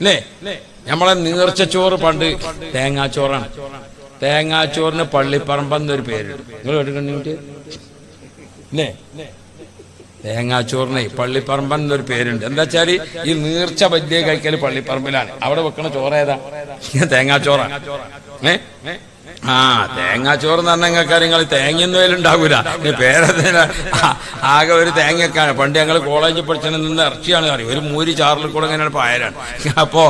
അല്ലേ നമ്മളെ നീർച്ചച്ചോറ് പണ്ട് തേങ്ങാച്ചോറാണ് തേങ്ങാച്ചോറിന് പള്ളിപ്പറമ്പെന്നൊരു പേരുണ്ട് നിങ്ങൾ കേട്ടിട്ടുണ്ടെങ്കിൽ അല്ലേ തേങ്ങാച്ചോറിനെ പള്ളിപ്പറമ്പൻ എന്നൊരു പേരുണ്ട് എന്താ വെച്ചാല് ഈ നീർച്ച വലിയ കഴിക്കല് പള്ളിപ്പറമ്പിലാണ് അവിടെ വെക്കണ ചോറ് ഏതാ തേങ്ങാച്ചോറാണ് ഏ ആ തേങ്ങാച്ചോറ് എന്ന് പറഞ്ഞാൽ നിങ്ങൾക്ക് നിങ്ങൾ തേങ്ങയൊന്നും അതിലുണ്ടാകൂല ഈ പേരതിന് ആകെ ഒരു തേങ്ങയൊക്കെയാണ് പണ്ട് ഞങ്ങൾ കോളേജിൽ പഠിച്ചതിൽ നിന്ന് ഇറച്ചിയാണ് കറി ഒരു മൂരി ചാറിൽ കൂടെ ഇങ്ങനെ പായലാണ് അപ്പോ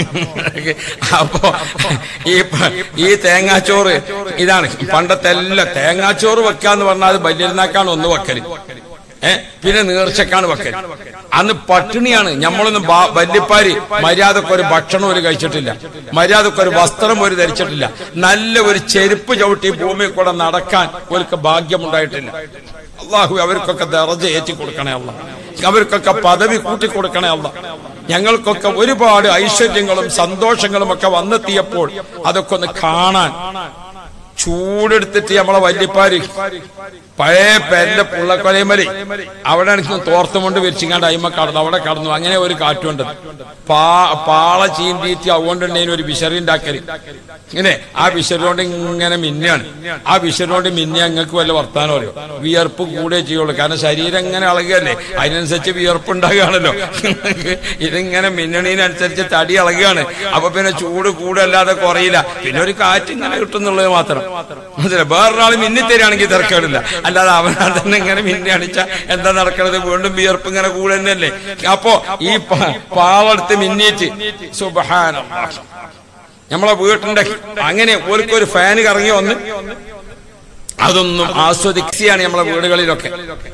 അപ്പോ ഈ പ- ഈ തേങ്ങാച്ചോറ് ഇതാണ് പണ്ടത്തെ എല്ലാം തേങ്ങാച്ചോറ് വെക്കാന്ന് പറഞ്ഞാൽ അത് ബല്യനാക്കാണ് ഒന്ന് വെക്കല് ഏ പിന്നെ നേർച്ചക്കാണ് വെക്കൽ അന്ന് പട്ടിണിയാണ് നമ്മളൊന്നും ബാ- വല്യപ്പാര് മര്യാദക്ക് ഒരു ഭക്ഷണം ഒരു കഴിച്ചിട്ടില്ല മര്യാദക്ക് ഒരു വസ്ത്രം ഒരു ധരിച്ചിട്ടില്ല നല്ല ഒരു ചെരുപ്പ് ചവിട്ടി ഭൂമിയിൽ കൂടെ നടക്കാൻ ഒരു ഭാഗ്യമുണ്ടായിട്ടില്ല അള്ളാഹു അവർക്കൊക്കെ ദറജ ഏറ്റി കൊടുക്കണേ അല്ല അവർക്കൊക്കെ പദവി കൂട്ടി കൊടുക്കണേ അല്ല ഞങ്ങൾക്കൊക്കെ ഒരുപാട് ഐശ്വര്യങ്ങളും സന്തോഷങ്ങളും ഒക്കെ വന്നെത്തിയപ്പോൾ അതൊക്കെ ഒന്ന് കാണാൻ ചൂടെടുത്തിട്ട് നമ്മളെ വല്യപ്പാര് പഴയ പേരിന്റെ പുള്ളക്കൊലയമലി അവിടെ എനിക്ക് തോർത്തുകൊണ്ട് വിരിച്ചിങ്ങാണ്ട് അയിമ കടന്നു അവിടെ കടന്നു അങ്ങനെ ഒരു കാറ്റുണ്ട് പാ പാള ചീന്തിയിട്ട് അതുകൊണ്ടുണ്ടെങ്കിൽ ഒരു വിശറി ഉണ്ടാക്കല് ഇങ്ങനെ ആ വിശറിയോണ്ട് ഇങ്ങനെ മിന്നാണ് ആ വിശറിയോണ്ട് മിന്നി അങ്ങക്ക് വല്ല വർത്താനം അറിയോ വിയർപ്പ് കൂടെ ചെയ്യുള്ളൂ കാരണം ശരീരം ഇങ്ങനെ ഇളകുകയല്ലേ അതിനനുസരിച്ച് വിയർപ്പ് ഉണ്ടാകുകയാണല്ലോ ഇതിങ്ങനെ മിന്നണീനനുസരിച്ച് തടി ഇളകുകയാണ് അപ്പൊ പിന്നെ ചൂട് കൂടല്ലാതെ കുറയില്ല പിന്നെ ഒരു കാറ്റ് ഇങ്ങനെ കിട്ടുന്നുള്ളത് മാത്രം മനസ്സിലായി വേറൊരാൾ മിന്നിത്തരാണെങ്കിൽ തിരക്കേടില്ല അല്ലാതെ അവനാ തന്നെ ഇങ്ങനെ മിന്നി അടിച്ച എന്താ നടക്കണത് വീണ്ടും വിയർപ്പ് ഇങ്ങനെ കൂടെ തന്നെയല്ലേ അപ്പോ ഈ പ- പാവെടുത്ത് മിന്നിയിട്ട് സുബഹാന നമ്മളെ വീട്ടിന്റെ അങ്ങനെ ഒരു ഫാന് കറങ്ങി വന്ന് അതൊന്നും ആസ്വദിക്കുകയാണ് നമ്മളെ വീടുകളിലൊക്കെ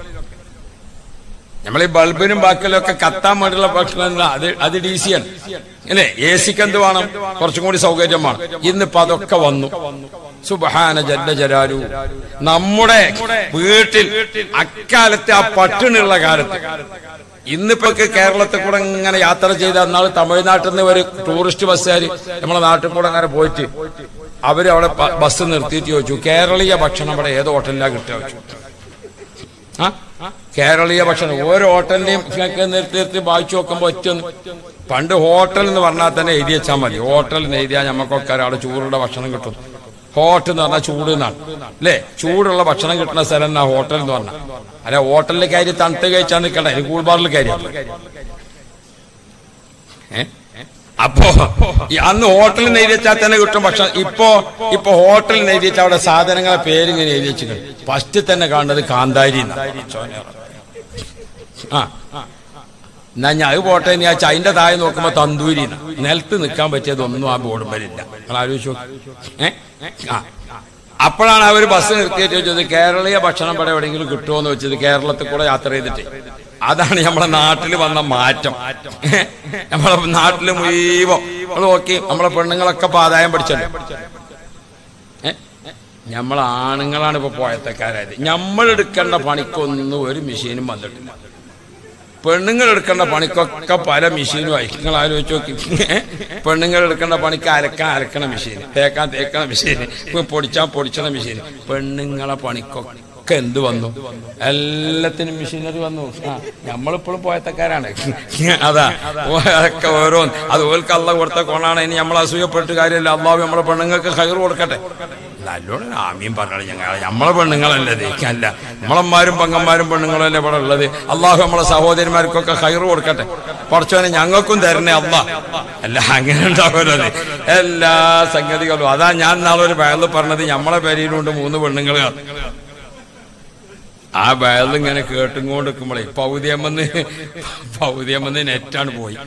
നമ്മൾ ഈ ബൾബിനും ബാക്കിലൊക്കെ കത്താൻ വേണ്ടിയുള്ള ഭക്ഷണം എന്താ? അത് അത് ഡി സി ആണ് അല്ലേ എ സിക്ക് എന്ത് വേണം കുറച്ചും കൂടി സൗകര്യം വേണം ഇന്നിപ്പോ അതൊക്കെ വന്നു സുബഹാന ജല്ല ജലാലു നമ്മുടെ വീട്ടിൽ അക്കാലത്തെ ആ പട്ടിണിയുള്ള കാലത്ത് ഇന്നിപ്പോ ഒക്കെ കേരളത്തിൽ കൂടെ ഇങ്ങനെ യാത്ര ചെയ്ത എന്നാൾ തമിഴ്നാട്ടിൽ നിന്ന് ഒരു ടൂറിസ്റ്റ് ബസ്സുകാർ നമ്മളെ നാട്ടിൽ കൂടെ അങ്ങനെ പോയിട്ട് അവര് അവിടെ ബ- ബസ് നിർത്തിയിട്ട് ചോദിച്ചു കേരളീയ ഭക്ഷണം അവിടെ ഏത് ഹോട്ടലിലാണ് കിട്ടുക ചോദിച്ചു ആ കേരളീയ ഭക്ഷണം ഓരോ ഹോട്ടലിന്റെയും ഒക്കെ നിർത്തി നിർത്തി വായിച്ചു നോക്കുമ്പോ ഒറ്റൊന്ന് പണ്ട് ഹോട്ടൽ എന്ന് പറഞ്ഞാൽ തന്നെ എഴുതി വെച്ചാൽ മതി ഹോട്ടൽ എന്ന് എഴുതിയാൽ നമുക്കൊക്കെ ഒരാൾ ചൂടുള്ള ഭക്ഷണം കിട്ടും ഹോട്ട് എന്ന് പറഞ്ഞാൽ ചൂട് എന്നാണ് അല്ലേ ചൂടുള്ള ഭക്ഷണം കിട്ടുന്ന സ്ഥലം എന്നാ ഹോട്ടൽ എന്ന് പറഞ്ഞാൽ അല്ല ഹോട്ടലിലെ കാര്യം തണുത്ത് കഴിച്ചാൽ നിൽക്കണ്ട ഇനി കൂൾബാറിൽ കാര്യം ഏ അപ്പോ ഈ അന്ന് ഹോട്ടലിൽ നിന്ന് എഴുതി വെച്ചാൽ തന്നെ കിട്ടും പക്ഷെ ഇപ്പോ ഇപ്പൊ ഹോട്ടലിൽ നിന്ന് എഴുതി വെച്ചാൽ അവിടെ സാധനങ്ങളെ പേര് ഇങ്ങനെ എഴുതി വെച്ചിട്ടുണ്ട് ഫസ്റ്റ് തന്നെ കാണുന്നത് കാന്താരി എന്നാ. ആ എന്നാ ഞാൻ അത് പോട്ടെ എന്ന് ഞാൻ അതിന്റെ താഴെ നോക്കുമ്പോ തന്തൂരി എന്നാ. നിലത്ത് നിൽക്കാൻ പറ്റിയതൊന്നും ആ ബോർഡും വരില്ല നിങ്ങൾ ആലോചിച്ചു ഏ ആ അപ്പോഴാണ് അവർ ബസ് നിർത്തിയിട്ട് ചോദിച്ചത് കേരളീയ ഭക്ഷണം ഇവിടെ എവിടെയെങ്കിലും കിട്ടുമോ എന്ന് വെച്ചത് കേരളത്തിൽ കൂടെ യാത്ര ചെയ്തിട്ട് അതാണ് നമ്മളെ നാട്ടിൽ വന്ന മാറ്റം നമ്മളെ നാട്ടിൽ മുഴുവൻ നമ്മൾ നോക്കി നമ്മളെ പെണ്ണുങ്ങളൊക്കെ ഇപ്പൊ ആദായം പഠിച്ചല്ലോ ഏ നമ്മൾ ആണുങ്ങളാണ് ഇപ്പൊ പോയത്തക്കാരായത് നമ്മൾ എടുക്കേണ്ട പണിക്കൊന്നും ഒരു മെഷീനും വന്നിട്ടില്ല പെണ്ണുങ്ങൾ എടുക്കേണ്ട പണിക്കൊക്കെ പല മെഷീനും ആയി നിങ്ങൾ ആലോചിച്ച് നോക്കി പെണ്ണുങ്ങൾ എടുക്കേണ്ട പണിക്ക് അലക്കാൻ അലക്കണ മെഷീൻ തേക്കാൻ തേക്കണ മെഷീൻ പൊടിച്ചാൻ പൊടിച്ചണ മെഷീൻ പെണ്ണുങ്ങളെ പണിക്കൊക്കെ എന്ത് വന്നു എല്ലാത്തിനും മെഷീനറി വന്നു ആ നമ്മളിപ്പോഴും പോയത്തക്കാരാണ് അതാ ഓ, അതൊക്കെ ഓരോന്ന് അത് ഓൽക്ക് അള്ള കൊടുത്ത കൊണാണ് ഇനി നമ്മൾ അസൂയപ്പെട്ട് കാര്യമില്ല അള്ളാഹു നമ്മളെ പെണ്ണുങ്ങൾക്ക് ഹൈർ കൊടുക്കട്ടെ നല്ലോണം ആമീൻ പറഞ്ഞത് ഞങ്ങൾ നമ്മളെ പെണ്ണുങ്ങളല്ലേ ദഹിക്കല്ല നമ്മളമ്മാരും പങ്ങന്മാരും പെണ്ണുങ്ങളല്ലേ ഇവിടെ ഉള്ളത് അള്ളാഹു നമ്മളെ സഹോദരിമാർക്കൊക്കെ ഹൈർ കൊടുക്കട്ടെ കുറച്ചവനെ ഞങ്ങൾക്കും തരണേ അല്ല അല്ല അങ്ങനെ ഉണ്ടാവുമല്ലോ എല്ലാ സംഗതികളും അതാ ഞാൻ നാളെ ഒരു വയലിൽ പറഞ്ഞത് നമ്മളെ പേരിലുണ്ട് മൂന്ന് പെണ്ണുങ്ങൾ ആ വയലിൽ ഇങ്ങനെ കേട്ടും കൊണ്ട് നിൽക്കുമ്പോഴേ പൗതിയമ്മന്ന് പൗതിയമ്മന്ന് നെറ്റാണ് പോയി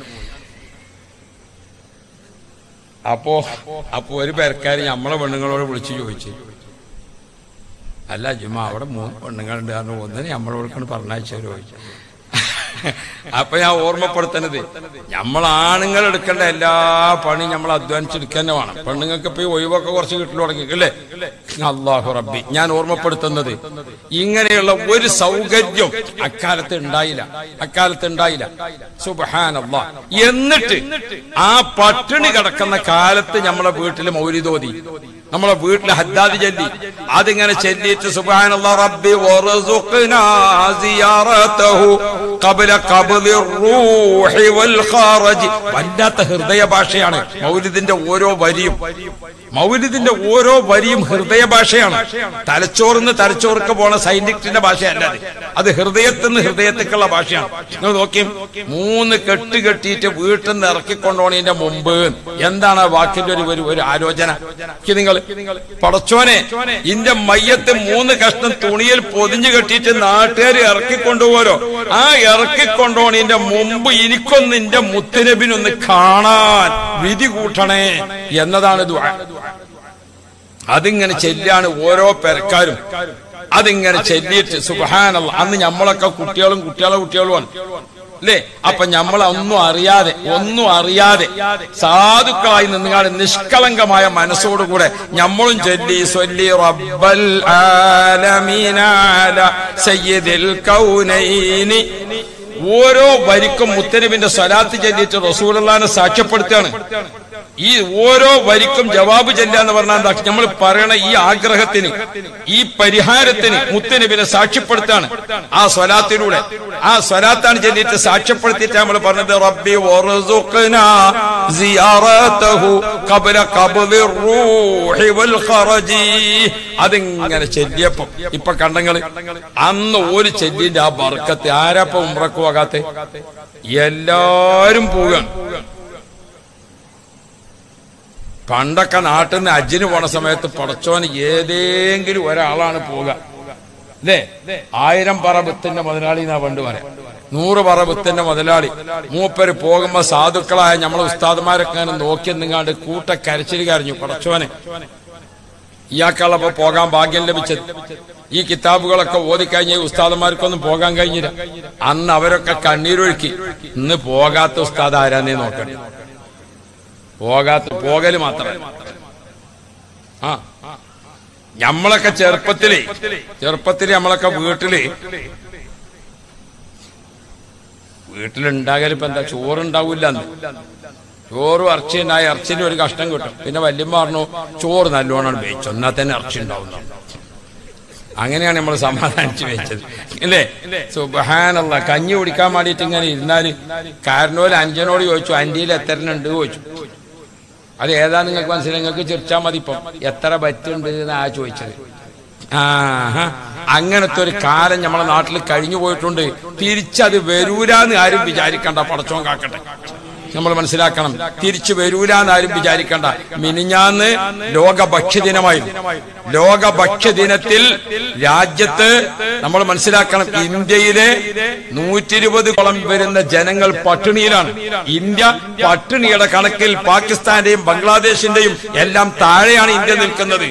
അപ്പോ അപ്പോ ഒരു പേർക്കാർ നമ്മളെ പെണ്ണുങ്ങളോട് വിളിച്ചു ചോദിച്ചു അല്ല ജുമ അവിടെ മൂന്ന് പെണ്ണുങ്ങളുണ്ട് കാരണം ഒന്നിനെ നമ്മളോട് പറഞ്ഞയച്ചു ചോദിച്ചു അപ്പൊ ഞാൻ ഓർമ്മപ്പെടുത്തുന്നത് നമ്മൾ ആണുങ്ങൾ എടുക്കേണ്ട എല്ലാ പണിയും നമ്മൾ അധ്വാനിച്ചെടുക്കുക തന്നെ വേണം പെണ്ണുങ്ങൾക്ക് ഇപ്പൊ ഈ ഒഴിവൊക്കെ കുറച്ച് കിട്ടൽ തുടങ്ങി അല്ലേ അള്ളാഹു റബ്ബി ഞാൻ ഓർമ്മപ്പെടുത്തുന്നത് ഇങ്ങനെയുള്ള ഒരു സൗകര്യം അക്കാലത്ത് ഉണ്ടായില്ല അക്കാലത്ത് ഉണ്ടായില്ല സുബഹാനല്ലാ എന്നിട്ട് ആ പട്ടിണി കിടക്കുന്ന കാലത്ത് നമ്മളെ വീട്ടിൽ മൗലിതോതി നമ്മളെ വീട്ടിലെ ഹദ്ദാദ് ചൊല്ലി അതിങ്ങനെ ചൊല്ലിയിട്ട് സുബ്ഹാനല്ലാ റബ്ബി വറസുഖ്നാ സിയാറതഹു ഖബല ഖബ്ദി റൂഹി വൽ ഖാറജ് വല്ലാത്ത ഹൃദയ ഭാഷയാണ് മൗലിദിന്റെ ഓരോ വരിയും മൗലിദിന്റെ ഓരോ വരിയും ഹൃദയ ഭാഷയാണ് തലച്ചോറിന്ന് തലച്ചോർക്ക് പോണ സൈന്റിസ്റ്റിന്റെ ഭാഷയല്ല അത് അത് ഹൃദയത്തിൽ നിന്ന് ഹൃദയത്തേക്കുള്ള ഭാഷയാണ് നിങ്ങൾ നോക്കിയും മൂന്ന് കെട്ട് കെട്ടിയിട്ട് വീട്ടിൽ നിന്ന് ഇറക്കിക്കൊണ്ടോണതിന്റെ മുമ്പ് എന്താണ് ആ വാക്കിന്റെ ഒരു ഒരു- ഒരു ആലോചന ഇത് നിങ്ങൾ പടച്ചോനെ ഇന്റെ മയ്യത്ത് മൂന്ന് കഷ്ണം തുണിയിൽ പൊതിഞ്ഞു കെട്ടിയിട്ട് നാട്ടുകാർ ഇറക്കിക്കൊണ്ടുപോരോ ആ ഇറക്കിക്കൊണ്ടോണതിന്റെ മുമ്പ് എനിക്കൊന്ന് ഇന്റെ മുത്തുനബിനൊന്ന് കാണാൻ വിധി കൂട്ടണേ എന്നതാണ് ദുആ അതിങ്ങനെ ചെല്ലാണ് ഓരോ പെരക്കാരും അതിങ്ങനെ ചെല്ലിയിട്ട് സുബഹാനല്ല അന്ന് നമ്മളൊക്കെ കുട്ടികളും കുട്ടികളെ കുട്ടികളുമാണ് അല്ലേ അപ്പൊ നമ്മൾ ഒന്നും അറിയാതെ ഒന്നും അറിയാതെ സാധുക്കളായി നിന്നുകാണ് നിഷ്കളങ്കമായ മനസ്സോടുകൂടെ നമ്മളും ചൊല്ലി സൊല്ലി റബ്ബൽ ആലമീന അല സയ്യിദിൽ കൗനൈനി ഓരോ വരിക്കും മുത്തനബിന്റെ സ്വലാത്ത് ചൊല്ലിയിട്ട് റസൂലുള്ളാനെ സാക്ഷ്യപ്പെടുത്തുകയാണ് ഈ ഓരോ വരിക്കും ജവാബ് ചെല്ലുക എന്ന് പറഞ്ഞാൽ എന്താ നമ്മൾ പറയണ ഈ ആഗ്രഹത്തിന് ഈ പരിഹാരത്തിന് മുത്തനബിനെ സാക്ഷ്യപ്പെടുത്താണ് ആ സ്വലാത്തിലൂടെ ആ സ്വലാത്താണ് ചൊല്ലിയിട്ട് സാക്ഷ്യപ്പെടുത്തിയിട്ട് നമ്മൾ പറഞ്ഞത് റബ്ബി വറുസുഖ്നാ സിയാറതഹു ഖബല ഖബ്ദി റൂഹി വൽ ഖറജി അതിങ്ങനെ ചെല്ലിയപ്പോ ഇപ്പൊ കണ്ടങ്ങള് അന്ന് ഒരു ചെല്ലിന്റെ ആ ബർക്കത്ത് ആരാപ്പ ഉമ്രക്ക് പോകാത്തെ എല്ലാരും പോവുകയാണ് പണ്ടൊക്കെ നാട്ടിൽ നിന്ന് അജ്ജിന് പോണ സമയത്ത് പടച്ചോന് ഏതെങ്കിലും ഒരാളാണ് പോവുക അല്ലേ ആയിരം പറ വിത്തിന്റെ മുതലാളി എന്നാ പണ്ട് പറയാം നൂറ് പറ വിത്തിന്റെ മുതലാളി മൂപ്പര് പോകുമ്പോ സാധുക്കളായ നമ്മളെ ഉസ്താദുമാരൊക്കെ അങ്ങനെ നോക്കി നിങ്ങാണ്ട് കൂട്ട കരച്ചിൽ കരഞ്ഞു പടച്ചോനെ ഇയാൾക്കുള്ളപ്പോ പോകാൻ ഭാഗ്യം ലഭിച്ചത് ഈ കിതാബുകളൊക്കെ ഓതിക്കഴിഞ്ഞ ഈ ഉസ്താദന്മാർക്കൊന്നും പോകാൻ കഴിഞ്ഞില്ല അന്ന് അവരൊക്കെ കണ്ണീരൊഴുക്കി ഇന്ന് പോകാത്ത ഉസ്താദ് ആരാന്നേ നോക്കണേ പോകാത്ത പോകല് മാത്രം ആ നമ്മളൊക്കെ ചെറുപ്പത്തില് ചെറുപ്പത്തില് നമ്മളൊക്കെ വീട്ടില് വീട്ടിലുണ്ടാകല് ഇപ്പൊ എന്താ ചോറുണ്ടാവില്ല അന്ന് ചോറ് ഇറച്ചി ഉണ്ടായ ഇറച്ചിന് ഒരു കഷ്ടം കിട്ടും പിന്നെ വല്യമ്മ പറഞ്ഞു ചോറ് നല്ലോണം വേവിച്ചു എന്നാൽ തന്നെ ഇറച്ചി ഉണ്ടാവുന്ന അങ്ങനെയാണ് നമ്മൾ സമാധാനിച്ച് വെച്ചത് അല്ലേ സുബഹാനല്ല കഞ്ഞി കുടിക്കാൻ വേണ്ടിയിട്ട് ഇങ്ങനെ ഇരുന്നാല് കാരനോല് അഞ്ചനോട് ചോദിച്ചു അന്റിയിൽ എത്രനുണ്ട് ചോദിച്ചു അത് ഏതാ നിങ്ങൾക്ക് മനസ്സിലായി നിങ്ങൾക്ക് ചിരിച്ചാൽ മതി ഇപ്പം എത്ര പറ്റുണ്ട് എന്നാ ചോദിച്ചത് ആഹാ അങ്ങനത്തെ ഒരു കാലം നമ്മളെ നാട്ടിൽ കഴിഞ്ഞു പോയിട്ടുണ്ട് തിരിച്ചത് വരൂലെന്ന് ആരും വിചാരിക്കണ്ട പടച്ചോൻ കാക്കട്ടെ നമ്മൾ മനസ്സിലാക്കണം തിരിച്ചു വരൂലെന്ന് ആരും വിചാരിക്കണ്ട മിനിഞ്ഞാന്ന് ലോക ഭക്ഷ്യദിനമായിരുന്നു ലോക ഭക്ഷ്യദിനത്തിൽ രാജ്യത്ത് നമ്മൾ മനസ്സിലാക്കണം ഇന്ത്യയിലെ നൂറ്റി ഇരുപത് കുളം വരുന്ന ജനങ്ങൾ പട്ടിണിയിലാണ് ഇന്ത്യ പട്ടിണിയുടെ കണക്കിൽ പാകിസ്ഥാന്റെയും ബംഗ്ലാദേശിന്റെയും എല്ലാം താഴെയാണ് ഇന്ത്യ നിൽക്കുന്നത്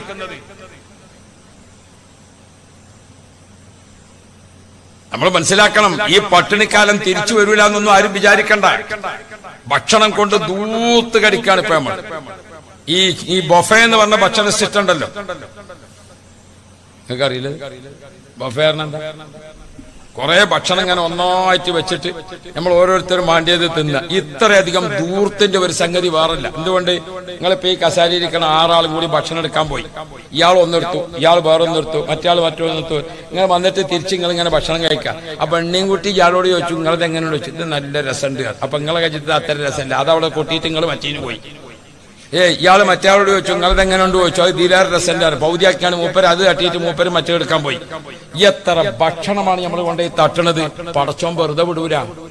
നമ്മൾ മനസ്സിലാക്കണം ഈ പട്ടിണിക്കാലം തിരിച്ചു വരൂല എന്നൊന്നും ആരും വിചാരിക്കണ്ട ഭക്ഷണം കൊണ്ട് ദൂത്ത് കടിക്കാണ് ഇപ്പൊ നമ്മൾ ഈ ഈ ബൊഫെ എന്ന് പറഞ്ഞ ഭക്ഷണ സിസ്റ്റം ഉണ്ടല്ലോ നിങ്ങൾക്ക് അറിയില്ല ബൊഫെ എന്താ കുറെ ഭക്ഷണം ഇങ്ങനെ ഒന്നായിട്ട് വെച്ചിട്ട് നമ്മൾ ഓരോരുത്തരും മാണ്ടിയത് തിന്ന ഇത്രയധികം ദൂരത്തിന്റെ ഒരു സംഗതി വേറല്ല എന്തുകൊണ്ട് നിങ്ങളിപ്പോ ഈ കസാലിയിരിക്കണ ആറാളും കൂടി ഭക്ഷണം എടുക്കാൻ പോയി ഇയാൾ ഒന്നെടുത്തു ഇയാൾ വേറൊന്നെടുത്തു മറ്റയാൾ മറ്റൊന്നെടുത്തു ഇങ്ങനെ വന്നിട്ട് തിരിച്ച് നിങ്ങൾ ഇങ്ങനെ ഭക്ഷണം കഴിക്കാം അപ്പൊ എണ്ണയും കൂട്ടി ഇയാളോട് ചോദിച്ചു നിങ്ങളത് എങ്ങനെയാണ് ചോദിച്ചു ഇത് നല്ല രസമുണ്ട് അപ്പൊ നിങ്ങളെ കഴിച്ചിട്ട് അത്ര രസമില്ല അതവിടെ കൊട്ടിയിട്ട് നിങ്ങൾ മറ്റേന് പോയി ഏ ഇയാള് മറ്റയാളോട് ചോദിച്ചു നിങ്ങളത് എങ്ങനെ ഉണ്ട് ചോദിച്ചു അത് തീരാറ് രസന്റാണ് പൗതിയാക്കിയാണ് മൂപ്പര് അത് തട്ടിയിട്ട് മൂപ്പര് മറ്റേ എടുക്കാൻ പോയി എത്ര ഭക്ഷണമാണ് നമ്മൾ കൊണ്ടുപോയി തട്ടണത് പടച്ചോൻ വെറുതെ വിടൂല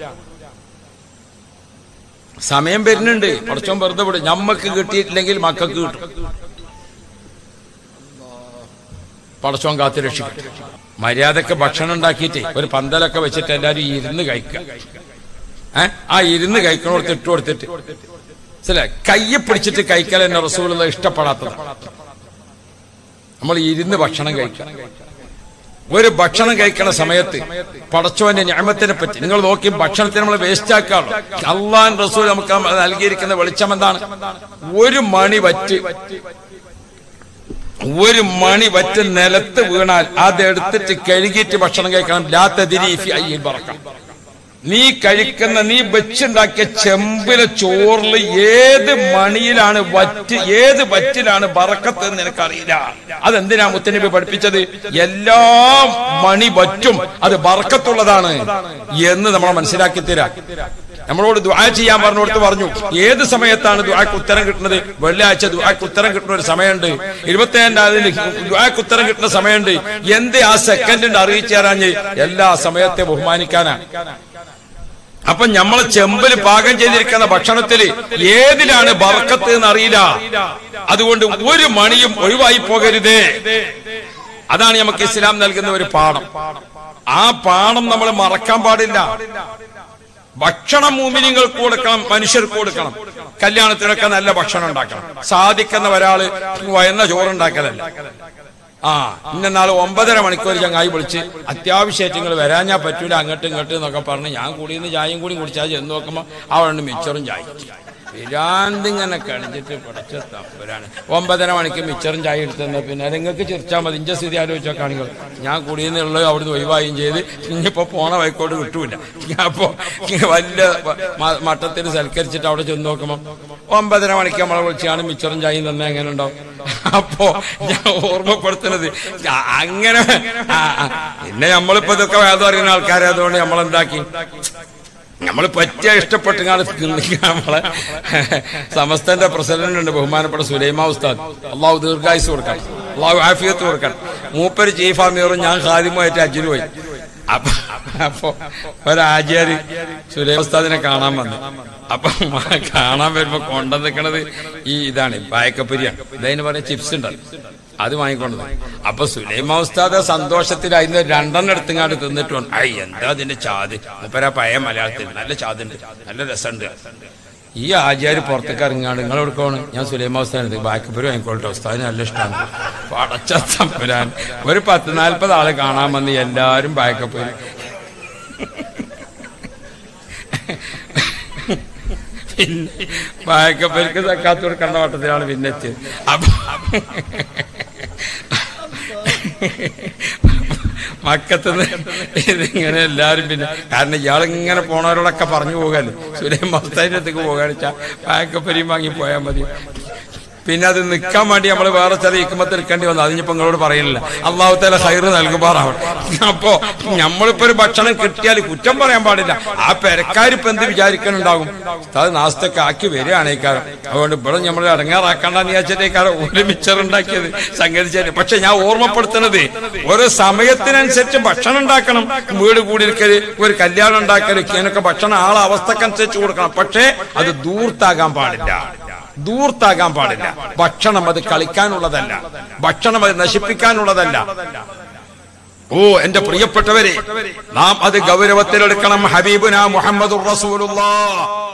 സമയം വരുന്നുണ്ട് പടച്ചോൻ വെറുതെ വിടും ഞമ്മക്ക് കിട്ടിയിട്ടില്ലെങ്കിൽ മക്കൾക്ക് കിട്ടും പടച്ചോൻ കാത്തു രക്ഷിക്കട്ടെ മര്യാദക്ക് ഭക്ഷണം ഉണ്ടാക്കിയിട്ട് ഒരു പന്തലൊക്കെ വെച്ചിട്ട് എല്ലാരും ഇരുന്ന് കഴിക്കുക ഏ ആ ഇരുന്ന് കഴിക്കണോടത്ത് ഇട്ട് കൊടുത്തിട്ട് ചില കയ്യെ പിടിച്ചിട്ട് കഴിക്കൽ എന്നെ റസൂലുള്ള ഇഷ്ടപ്പെടാത്തത് നമ്മൾ ഇരുന്ന് ഭക്ഷണം കഴിക്കണം ഒരു ഭക്ഷണം കഴിക്കണ സമയത്ത് പടച്ചോന്റെ ഞാമത്തിനെ പറ്റി നിങ്ങൾ നോക്കി ഭക്ഷണത്തിന് നമ്മൾ വേസ്റ്റ് ആക്കാറുള്ളൂ അള്ളാൻ റസൂൽ നമുക്ക് നൽകിയിരിക്കുന്ന വെളിച്ചം എന്താണ് ഒരു മണി വറ്റ് ഒരു മണി വറ്റ് നിലത്ത് വീണാൽ അതെടുത്തിട്ട് കഴുകിയിട്ട് ഭക്ഷണം കഴിക്കണം ലാത്തതിരി അയ്യിൽ പറക്കാം നീ കഴിക്കുന്ന നീ വെച്ചുണ്ടാക്കിയ ചെമ്പിലെ ചോറിൽ ഏത് മണിയിലാണ് വറ്റ് ഏത് വറ്റിലാണ് ബറക്കത്ത് എന്ന് നിനക്കറിയില്ല അതെന്തിനാ മുത്തനബി പഠിപ്പിച്ചത് എല്ലാ മണി വറ്റും അത് ബറക്കത്തുള്ളതാണ് എന്ന് നമ്മൾ മനസ്സിലാക്കി തരാം നമ്മളോട് ദുആ ചെയ്യാൻ പറഞ്ഞോടത്ത് പറഞ്ഞു ഏത് സമയത്താണ് ദുആക്ക് ഉത്തരം കിട്ടുന്നത് വെള്ളിയാഴ്ച ദുആക്ക് ഉത്തരം കിട്ടുന്ന ഒരു സമയമുണ്ട് ഇരുപത്തിയേഴാം തീയതി ദുആക്ക് ഉത്തരം കിട്ടുന്ന സമയമുണ്ട് എന്ത് ആ സെക്കൻഡിന്റെ അറിയിച്ചു തരാഞ്ഞ് എല്ലാ സമയത്തെ ബഹുമാനിക്കാനാ അപ്പൊ നമ്മളെ ചെമ്പിൽ പാകം ചെയ്തിരിക്കുന്ന ഭക്ഷണത്തില് ഏതിലാണ് ബർക്കത്ത് എന്ന് അറിയില്ല അതുകൊണ്ട് ഒരു മണിയും ഒഴിവായി പോകരുതേ അതാണ് നമുക്ക് ഇസ്ലാം നൽകുന്ന ഒരു പാഠം ആ പാഠം നമ്മൾ മറക്കാൻ പാടില്ല ഭക്ഷണം മൂമിനിങ്ങൾക്ക് കൊടുക്കണം മനുഷ്യർക്ക് കൊടുക്കണം കല്യാണത്തിനൊക്കെ നല്ല ഭക്ഷണം ഉണ്ടാക്കണം സാധിക്കുന്ന ഒരാള് വയന്ന ചോറുണ്ടാക്കലല്ല ആ ഇന്ന നാളെ ഒമ്പതര മണിക്കൂർ ചങ്ങായി വിളിച്ച് അത്യാവശ്യമായിട്ട് നിങ്ങൾ വരാൻ പറ്റൂല അങ്ങോട്ടും ഇങ്ങോട്ടും എന്നൊക്കെ പറഞ്ഞ് ഞാൻ കൂടിന്ന് ചായയും കൂടി കുടിച്ചാൽ ചെന്ന് നോക്കുമ്പോ അവിടെ മിച്ചറും ചായ വിരാന്തിങ്ങനെ കടിച്ചിട്ട് പഠിച്ച തപ്പരാണ് ഒമ്പതര മണിക്ക് മിച്ചറും ചായ എടുത്തെന്ന പിന്നെ നിങ്ങൾക്ക് ചിരിച്ചാൽ മതി ഇഞ്ച സ്ഥിതി ആലോചിച്ചോക്കാണെങ്കിൽ ഞാൻ കുടിയെന്നുള്ളത് അവിടുന്ന് ഒഴിവായും ചെയ്ത് ഇനിയിപ്പോ പോണ വൈക്കോട്ട് കിട്ടൂല അപ്പോ വലിയ മ- മട്ടത്തിൽ സൽക്കരിച്ചിട്ട് അവിടെ ചെന്ന് നോക്കുമ്പോ ഒമ്പതര മണിക്ക് നമ്മളെ വിളിച്ചാണ് മിച്ചറും ചായയും തന്നെ എങ്ങനെ ഉണ്ടാവും അപ്പോ ഞാൻ ഓർമ്മപ്പെടുത്തുന്നത് ആ, അങ്ങനെ ആ, ആ, പിന്നെ നമ്മളിപ്പോ ഇതൊക്കെ വേദം അറിയുന്ന ആൾക്കാരായതുകൊണ്ട് നമ്മളെന്താക്കി നമ്മൾ പറ്റിയ ഇഷ്ടപ്പെട്ട് നമ്മളെ സമസ്തന്റെ പ്രസിഡന്റ് ഉണ്ട് ബഹുമാനപ്പെട്ട സുലൈമ ഉസ്താദ് അള്ളാഹു ദീർഘായുസ് കൊടുക്കണം അള്ളാഹു ആഫിയത്ത് കൊടുക്കണം മൂപ്പര് ചീഫ് അമീറും ഞാൻ ഖാദിമുമായിട്ട് അജിന് പോയി അപ്പൊ അപ്പൊ ഒരാചാര് സുലൈമ ഉസ്താദിനെ കാണാൻ വന്നു അപ്പൊ കാണാൻ വരുമ്പോ കൊണ്ടുവന്നിക്കണത് ഈ ഇതാണ് പായക്കപ്പുരിയാണ് ഇതതിന് പറയുന്ന ചിപ്സ് ഉണ്ടല്ലോ അത് വാങ്ങിക്കൊണ്ടത് അപ്പൊ സുലൈമ ഉസ്താദ് സന്തോഷത്തിലായിരുന്നു രണ്ടെണ്ണം എടുത്തങ്ങാണ്ട് തിന്നിട്ട് വന്നു ഐ എന്താ അതിന്റെ ചാത് മുപ്പര പഴയ മലയാളത്തിൽ നല്ല ചാതുണ്ട് നല്ല രസമുണ്ട് ഈ ആചാര്യ പുറത്തേക്ക് ഇറങ്ങാണ്ട് നിങ്ങൾ എടുക്കണം ഞാൻ സുലൈമ ഉസ്താദിന് ബാക്കപ്പുരം വാങ്ങിക്കോട്ടെ ഉസ്താദിന് നല്ല ഇഷ്ടമാണ് പടച്ച തമ്പുരാൻ ഒരു പത്ത് നാൽപ്പത് ആളെ കാണാൻ വന്ന് എല്ലാരും ബാക്കപ്പുരം പിന്നെ ബാക്കപ്പുരക്ക് തക്കാത്ത കൊടുക്കേണ്ട വട്ടത്തിലാണ് പിന്നെ എത്തിയത് അപ്പൊ മക്കത്തുനിന്ന് ഇതിങ്ങനെ എല്ലാരും പിന്നെ കാരണം ഇയാളിങ്ങനെ പോണവരോടൊക്കെ പറഞ്ഞു പോകാല്ലേ സുലൈം മസ്താന്റെ അടുത്തേക്ക് പോകാന്ന് വെച്ചാൽ പാക്കപ്പരിയും വാങ്ങി പോയാൽ മതി പിന്നെ അത് നിൽക്കാൻ വേണ്ടി നമ്മൾ വേറെ ചില ഇക്കുമത്ത് എടുക്കേണ്ടി വന്നു അതിനിപ്പോ നിങ്ങളോട് പറയുന്നില്ല അള്ളാഹു തല ഹൈറ് നൽകുമാറാവട്ടെ അപ്പോ നമ്മളിപ്പോ ഒരു ഭക്ഷണം കിട്ടിയാൽ കുറ്റം പറയാൻ പാടില്ല ആ പെരക്കാരിപ്പോ എന്ത് വിചാരിക്കാനുണ്ടാകും അത് നാസ്തൊക്കെ ആക്കി വരികയാണേക്കാരം അതുകൊണ്ട് ഇവിടെ നമ്മൾ ഇടങ്ങാറാക്കണ്ടെന്ന് വിചാരിച്ചിട്ടേക്കാരം ഒരു മിച്ചർ ഉണ്ടാക്കിയത് സംഗതിച്ചാല് പക്ഷെ ഞാൻ ഓർമ്മപ്പെടുത്തുന്നത് ഒരു സമയത്തിനനുസരിച്ച് ഭക്ഷണം ഉണ്ടാക്കണം വീട് കൂടിയിരിക്കല് ഒരു കല്യാണം ഉണ്ടാക്കല് ഇതിനൊക്കെ ഭക്ഷണം ആളെ അവസ്ഥക്കനുസരിച്ച് കൊടുക്കണം പക്ഷേ അത് ദൂർത്താകാൻ പാടില്ല ദൂർത്താകാൻ പാടില്ല ഭക്ഷണം അത് കളിക്കാനുള്ളതല്ല ഭക്ഷണം അത് നശിപ്പിക്കാനുള്ളതല്ല ഓ എന്റെ പ്രിയപ്പെട്ടവരെ നാം അത് ഗൗരവത്തിലെടുക്കണം ഹബീബുന മുഹമ്മദ് റസൂലുള്ള